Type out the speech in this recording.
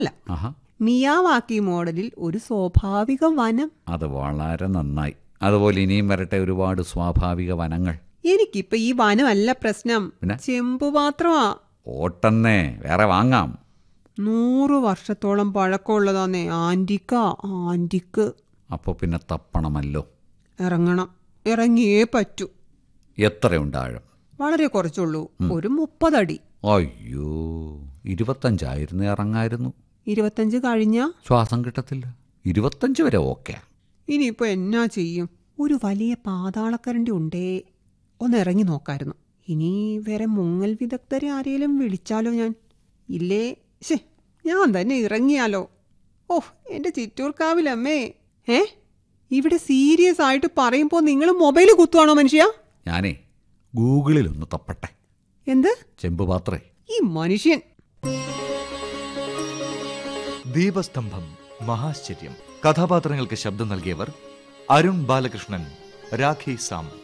അല്ല ആഹാ മിയാവാക്കി മോഡലിൽ ഒരു സ്വാഭാവിക വനം അത് വളരെ നന്നായി അതുപോലെ ഇനിയും വരട്ടെ ഒരുപാട് സ്വാഭാവിക വനങ്ങൾ എനിക്കിപ്പോ ഈ വനമല്ല പ്രശ്നം പിന്നെ? ചെമ്പുപാത്രമാ ഓട്ടന്നേ വേറെ വാങ്ങാം നൂറ് വർഷത്തോളം പഴക്കമുള്ളതാന്നേ ആന്റിക്ക ആന്റിക്ക് അപ്പോൾ പിന്നെ തപ്പണമല്ലോ ഇറങ്ങണം ഇറങ്ങിയേ പറ്റൂ എത്രയുണ്ടാഴം വളരെ കുറച്ചുള്ളൂ ഒരു മുപ്പതടി അയ്യോ ഇരുപത്തഞ്ചായിരുന്നു ഇറങ്ങായിരുന്നു ഇരുപത്തഞ്ച് കഴിഞ്ഞ ശ്വാസം കിട്ടത്തില്ല ഇരുപത്തഞ്ച് വരെ ഓക്കെ ഇനിയിപ്പോ എന്നാ ചെയ്യും ഒരു വലിയ പാതാളക്കരണ്ടി ഉണ്ടേ ഒന്ന് ഇറങ്ങി നോക്കായിരുന്നു ഇനി വേറെ മുങ്ങൽ വിദഗ്ധരെ ആരെയും വിളിച്ചാലോ ഞാൻ ഇല്ലേ ശേ ഞാൻ തന്നെ ഇറങ്ങിയാലോ ഓഹ് എന്റെ ചിറ്റൂർക്കാവിലമ്മേ ഏ ഇവിടെ സീരിയസ് ആയിട്ട് പറയുമ്പോ നിങ്ങൾ മൊബൈൽ കുത്തുവാണോ മനുഷ്യ ഞാനേ ഗൂഗിളിൽ ഒന്ന് തപ്പട്ടെ എന്ത് ചെമ്പുപാത്രേ ഈ മനുഷ്യൻ ദീപസ്തംഭം മഹാശ്ചര്യം കഥാപാത്രങ്ങൾക്ക് ശബ്ദം നൽകിയവർ അരുൺ ബാലകൃഷ്ണൻ രാഖി സാം